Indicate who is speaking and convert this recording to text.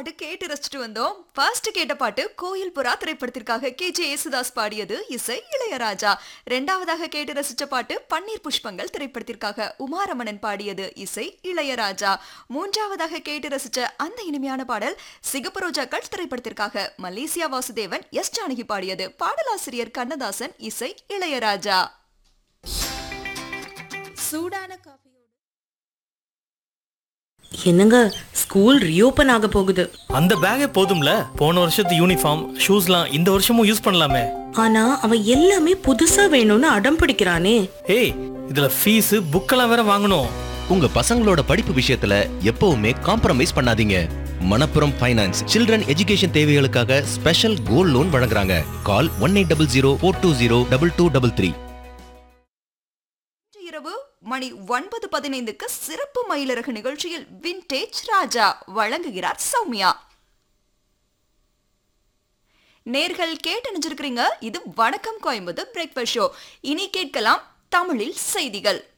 Speaker 1: பாட்டு கேட்டு ரசிச்சுட்டு வந்தோம் ஃபர்ஸ்ட் கேட்ட பாட்டு கோயில் புறா திரைப்படத்திற்காக கே ஜே யேசுதாஸ் பாடியது இசை இளையராஜா ரெண்டாவதாக கேட்டு ரசிச்ச பாட்டு பன்னீர் புஷ்பங்கள் திரைப்படத்திற்காக உமாரமணன் பாடியது இசை இளையராஜா மூன்றாவதாக கேட்டு ரசிச்ச அந்த இனிமையான பாடல் சிகப்பு ரோஜாக்கள் திரைப்படத்திற்காக மலேசியா வாசுதேவன் எஸ் ஜானகி பாடியது பாடலாசிரியர் கண்ணதாசன் இசை இளையராஜா
Speaker 2: சூடான காஃபியோடு
Speaker 3: என்னங்க ஸ்கூல் ரீஓபன் ஆக போகுது
Speaker 4: அந்த பேக்கே போதும்ல போன வருஷத்து யூனிஃபார்ம் ஷூஸ்லாம் இந்த வருஷமும் யூஸ் பண்ணலாமே
Speaker 3: ஆனா அவன் எல்லாமே புதுசா வேணும்னு அடம் பிடிக்கிறானே
Speaker 4: ஏய் இதுல ஃபீஸ் புக்கெல்லாம் வேற வாங்கணும்
Speaker 5: உங்க பசங்களோட படிப்பு விஷயத்துல எப்பவுமே காம்ப்ரமைஸ் பண்ணாதீங்க மணப்புரம் ஃபைனான்ஸ் சில்ட்ரன் எஜுகேஷன் தேவைகளுக்காக ஸ்பெஷல் கோல்ட் லோன் வழங்குறாங்க call one eight double zero four two zero double two double three
Speaker 1: இன்று இரவு மணி ஒன்பது பதினைந்துக்கு சிறப்பு மயிலிறகு நிகழ்ச்சியில் விண்டேஜ் ராஜா வழங்குகிறார் சௌமியா நேர்கள் கேட்டு நினைச்சிருக்கிறீங்க இது வணக்கம் கோயம்புத்தூர் பிரேக்ஃபாஸ்ட் ஷோ இனி கேட்கலாம் தமிழில் செய்திகள்